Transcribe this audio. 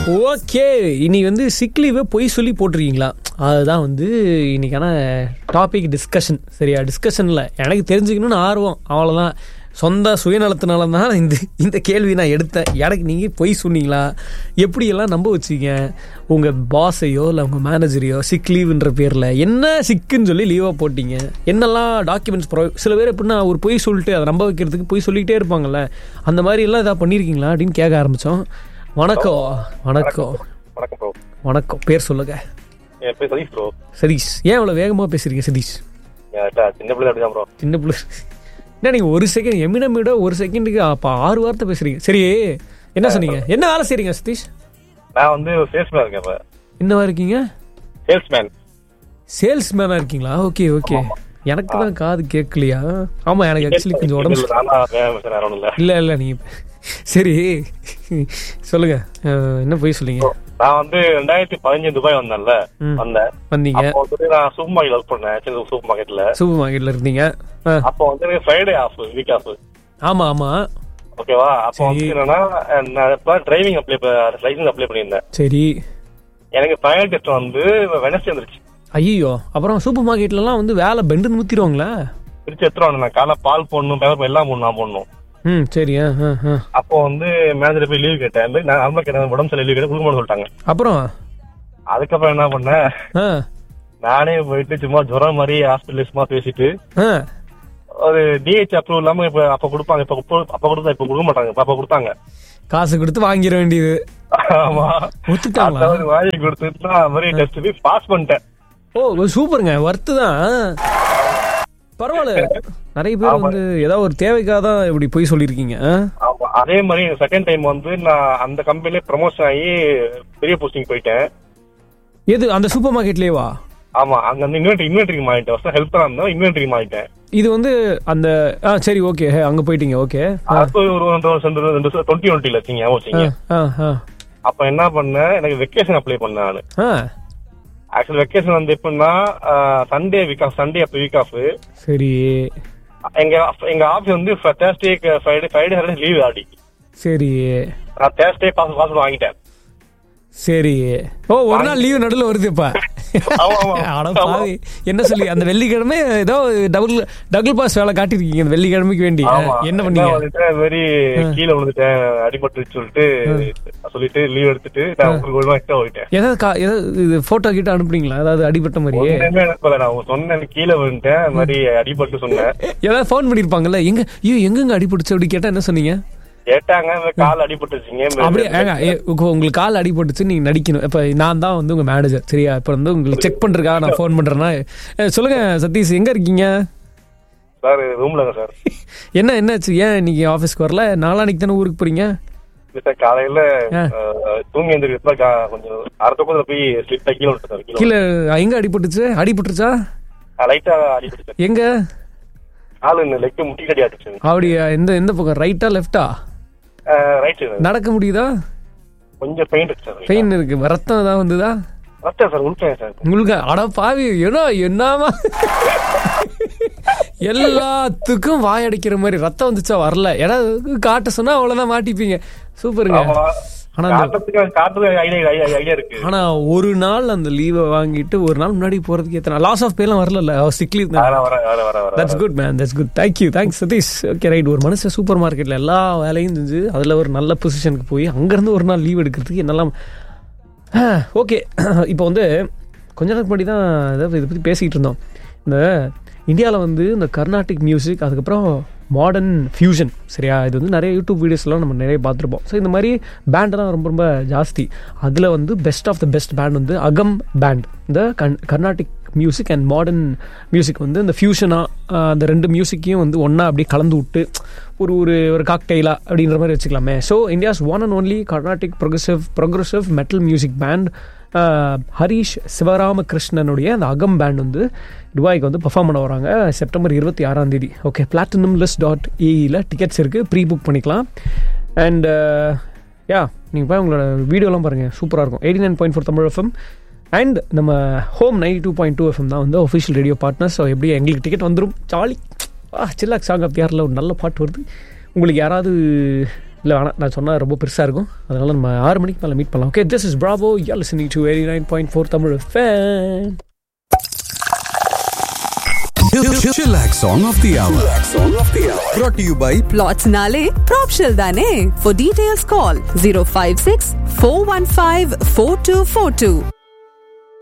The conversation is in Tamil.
ஓகே இனி வந்து சிக் லீவை பொய் சொல்லி போட்டிருக்கீங்களா அதுதான் வந்து இன்னைக்கான டாபிக் டிஸ்கஷன் சரியா டிஸ்கஷனில் எனக்கு தெரிஞ்சுக்கணும்னு ஆர்வம் அவ்வளோதான் சொந்த சுயநலத்தினால தான் இந்த இந்த கேள்வி நான் எடுத்தேன் எனக்கு நீங்கள் பொய் சொன்னீங்களா எப்படியெல்லாம் நம்ப வச்சீங்க உங்கள் பாஸையோ இல்லை உங்கள் மேனேஜரையோ சிக் லீவுன்ற பேரில் என்ன சிக்குன்னு சொல்லி லீவாக போட்டீங்க என்னெல்லாம் டாக்குமெண்ட்ஸ் ப்ரொ சில பேர் எப்படின்னா ஒரு பொய் சொல்லிட்டு அதை நம்ப வைக்கிறதுக்கு பொய் சொல்லிக்கிட்டே இருப்பாங்கல்ல அந்த மாதிரி எல்லாம் இதாக பண்ணியிருக்கீங்களா அப்படின்னு கேட்க ஆரம்பித்தோம் வணக்கம் வணக்கம் வணக்கம் ப்ரோ வணக்கம் பேர் சொல்லுங்க என் பேர் சதீஷ் ப்ரோ சதீஷ் ஏன் இவ்வளோ வேகமாக பேசுறீங்க சதீஷ் என்கிட்ட சின்ன பிள்ளை அப்படிதான் ப்ரோ சின்ன பிள்ளை என்ன நீங்கள் ஒரு செகண்ட் எமினம் விட ஒரு செகண்டுக்கு அப்போ ஆறு வார்த்தை பேசுறீங்க சரி என்ன சொன்னீங்க என்ன வேலை செய்றீங்க சதீஷ் நான் வந்து சேல்ஸ்மேன் இருக்கேன் இப்ப என்னவா இருக்கீங்க சேல்ஸ்மேன் சேல்ஸ்மேனாக இருக்கீங்களா ஓகே ஓகே எனக்கு தான் காது கேட்கலையா ஆமாம் எனக்கு ஆக்சுவலி கொஞ்சம் உடம்பு வேற ஒன்றும் இல்ல இல்லை இல்லை நீங்கள் சரி சொல்லுங்க அஹ், என்ன போய் சொல்லுங்க நான் வந்து ரெண்டாயிரத்தி பதினஞ்சு துபாய் வந்தேன்ல ம். வந்தேன் வந்தீங்க அப்போ வந்து நான் சூப்பர் மார்க்கெட் ஒர்க் பண்ணேன் சின்ன சூப்பர் மார்க்கெட்ல சூப்பர் மார்க்கெட்டில் இருந்தீங்க ஆ அப்போ வந்து ஃப்ரைடே ஆஃப் வீக் ஆஃப் ஆமாம் ஆமாம் ஓகேவா அப்போ சரி. வந்து என்னன்னா நான் இப்போ டிரைவிங் அப்ளை லைசன்ஸ் அப்ளை பண்ணியிருந்தேன் சரி எனக்கு ஃபைனல் டெஸ்ட் வந்து வெனஸ்டே வந்துருச்சு ஐயோ அப்புறம் சூப்பர் மார்க்கெட்லலாம் வந்து வேலை பெண்டு நூற்றிடுவாங்களா திருச்சி எடுத்துட்டு வந்தேன் நான் காலை பால் போடணும் பேப்பர் எல்லாம் போடணும் நான் போடணும் ம் சரி ஆ ஆ ஆ அப்போ வந்து மேனேஜர் போய் லீவ் கேட்டேன் இந்த மாதிரி நான் அம்மா கேட்டேன் உடம்பு சரியில்லை லீவ் கேட்டேன் கொடுக்க மாட்டேன்னு சொல்லிட்டாங்க அப்புறம் அதுக்கப்புறம் என்ன பண்ணேன் ஆ நானே போயிட்டு சும்மா ஜுரம் மாதிரி ஹாஸ்பிட்டல் சும்மா பேசிட்டு ஆ ஒரு டிஹெச் அப்ரூவல் இல்லாம இப்ப அப்ப கொடுப்பாங்க இப்ப இப்ப- அப்ப கொடுத்தா இப்ப கொடுக்க மாட்டாங்க இப்ப அப்ப கொடுத்தாங்க காசு கொடுத்து வாங்கிட வேண்டியது ஆமா ஒத்துட்டாங்களா அதாவது வாங்கி கொடுத்துட்டு நான் மாதிரி டெஸ்ட் போய் பாஸ் பண்ணிட்டேன் ஓ சூப்பருங்க ஒர்த்து தான் பரவாயில்ல நிறைய பேர் வந்து ஏதாவது ஒரு தேவைக்காக தான் இப்படி போய் சொல்லியிருக்கீங்க ஆ? ஆமா அதே மாதிரி செகண்ட் டைம் வந்து நான் அந்த கம்பெனிலே ப்ரமோஷன் ஆகி பெரிய போஸ்டிங் போயிட்டேன் எது அந்த சூப்பர் மார்க்கெட்லேயேவா ஆமா அங்க வந்து இன்வென்ட்ரி இன்வென்ட்ரி மாறிட்டேன் ஃபர்ஸ்ட் ஹெல்ப்பரா இருந்தோம் இன்வென்ட்ரி மாறிட்டேன் இது வந்து அந்த ஆ சரி ஓகே அங்கே போயிட்டீங்க ஓகே அப்போ ஒரு ரெண்டு வருஷம் ரெண்டு ரெண்டு டுவெண்ட்டி டுவெண்ட்டில வச்சிங்க ஞாபகம் வச்சிங்க ஆ ஆ அப்ப என்ன பண்ணேன் எனக்கு வெக்கேஷன் அப்ளை பண்ணேன் நானு ஆ ஆக்சுவல் வெக்கேஷன் வந்து எப்படின்னா சண்டே வீக் ஆஃப் சண்டே அப்ப வீக் ஆஃப் சரி எங்க எங்க ஆபீஸ் வந்து Thursday Friday Friday Saturday leave ஆடி சரி நான் தேர்ஸ்டே பாஸ் பாஸ் வாங்கிட்டேன் சரி ஓ ஒரு நாள் லீவு நடுவில் வருது இப்ப ஆமா, ஆமா. அட பாவி என்ன சொல்லி அந்த வெள்ளிக்கிழமை ஏதோ டபுள் டபுள் பாஸ் வேலை காட்டிருக்கீங்க அந்த வெள்ளிக்கிழமைக்கு வேண்டி ஆமா. என்ன பண்ணீங்க வந்துட்டு அது மாதிரி கீழே விழுந்துட்டேன் அடிபட்டு சொல்லிட்டு சொல்லிட்டு லீவ் எடுத்துட்டு நான் உங்களுக்கு ஒரு எக்ஸ்ட்ரா போயிட்டேன் ஏதாவது கா- ஏதாவது இது போட்டோ கிட்ட அனுப்புறீங்களா ஏதாவது அடிபட்ட மாதிரியே ஒண்ணுமே அனுப்பல நான் சொன்னேன் கீழே விழுந்துட்டேன் அது மாதிரி அடிபட்டு சொன்னேன் ஏதாவது ஃபோன் பண்ணிருப்பாங்கல்ல எங்க ஐயோ எங்கெங்க அடிபட்டுச்சு அப்படி கேட்டா என்ன சொன்னீங்க கேட்டாங்க இந்த கால் அடிபட்டுச்சுங்க அப்படியே ஏங்க, ஏ, உங்க- உங்களுக்கு கால் அடிபட்டுச்சு நீங்க நடிக்கணும் இப்ப நான் தான் வந்து உங்க மேனேஜர் சரியா இப்ப வந்து உங்களுக்கு செக் பண்றதுக்காக நான் ஃபோன் பண்றேன்னா ஏ, சொல்லுங்க சதீஷ் எங்க இருக்கீங்க சார் ரூம்ல சார் என்ன என்னாச்சு ஏன் இன்னைக்கு ஆபீஸ்க்கு வரல நாளானிக்கு தானே ஊருக்கு போறீங்க சார் காலையில ஆ. அஹ், தூங்கி எந்திரிக்கிறப்ப கொஞ்சம் அரை தூக்கத்துல போய் ஸ்லிப் கீழே விட்டு சார் கீழே கீழே எங்க அடிபட்டுச்சு அடிபட்டுருச்சா லைட்டா அடிபட்டு எங்க காலு இந்த லெக் முட்டி கடி ஆட்டுச்சு அப்படியா எந்த எந்த பக்கம் ரைட்டா லெஃப்டா ரைட் நடக்க முடியுதா கொஞ்சம் பெயின் இருக்கு சார் பெயின் இருக்கு ரத்தம் ஏதாவது வந்ததா ரத்தம் சார் உள்பேன் சார் உங்களுக்கு அட பாவி ஏன்னா என்னமா எல்லாத்துக்கும் வாயடிக்கிற மாதிரி ரத்தம் வந்துச்சா வரல ஏன்னா காட்ட சொன்னா அவ்வளவுதான் மாட்டிப்பீங்க சூப்பருங்க ஆமா ஆனா அந்த- காட்டுறதுக்கு காட்டுறதுக்கு ஐடியா ஐடியா இருக்கு ஆனா ஒரு நாள் அந்த லீவை வாங்கிட்டு ஒரு நாள் முன்னாடி போறதுக்கு எத்தனை லாஸ் ஆஃப் பேலாம் வரல சிக் லீவ் தான் வர வர வர வர வர that's good man that's good thank you thanks Satish okay right ஒரு மனுஷன் சூப்பர் மார்க்கெட்ல எல்லா வேலையும் செஞ்சு அதுல ஒரு நல்ல பொசிஷனுக்கு போய் அங்கிருந்து ஒரு நாள் லீவ் எடுக்கிறதுக்கு என்னெல்லாம் ஓகே இப்போ வந்து கொஞ்ச நேரத்துக்கு முன்னாடி தான் இதை இதை பற்றி பேசிக்கிட்டு இருந்தோம் இந்த இந்தியாவில் வந்து இந்த கர்நாடிக் மியூசிக் அதுக்கப்புறம் மாடர்ன் ஃபியூஷன் சரியா இது வந்து நிறைய யூடியூப் வீடியோஸ்லாம் நம்ம நிறைய பார்த்துருப்போம் ஸோ இந்த மாதிரி பேண்டெல்லாம் ரொம்ப ரொம்ப ஜாஸ்தி அதில் வந்து best of the best band வந்து அகம் பேண்ட் இந்த கன் Carnatic music and modern music வந்து இந்த ஃபியூஷனாக அந்த ரெண்டு மியூசிக்கையும் வந்து ஒன்றா அப்படியே கலந்து விட்டு ஒரு ஒரு ஒரு காக்டெயிலா அப்படின்ற மாதிரி வச்சுக்கலாமே so India's one and only Carnatic progressive progressive metal music band Harish சிவராமகிருஷ்ணனுடைய அந்த அகம் பேண்ட் வந்து துபாய்க்கு வந்து பெர்ஃபார்ம் பண்ண வராங்க செப்டம்பர் இருபத்தி ஆறாம் தேதி ஓகே பிளாட்டினம் லிஸ்ட் டாட் ஏஇயில் டிக்கெட்ஸ் இருக்குது ப்ரீ புக் பண்ணிக்கலாம் அண்ட் யா நீங்கள் போய் உங்களோட வீடியோலாம் பாருங்கள் சூப்பராக இருக்கும் eighty nine point four Tamil FM and நம்ம home ninety two point two FM தான் வந்து ஒஃபிஷியல் ரேடியோ பார்ட்னர் ஸோ எப்படி எங்களுக்கு டிக்கெட் வந்துடும் jolly ah chillax song of யாரில் ஒரு நல்ல பாட்டு வருது உங்களுக்கு யாராவது இல்லை வேணாம் நான் சொன்னால் ரொம்ப பெருசாக இருக்கும் அதனால நம்ம ஆறு மணிக்கு மேலே மீட் பண்ணலாம் okay this is Bravo you listening to eighty nine point four Tamil fan Chillax Song of the Hour. Song of the Hour. Brought to you by Plots Nale, Propshell Dane. For details, call 056 415 4242.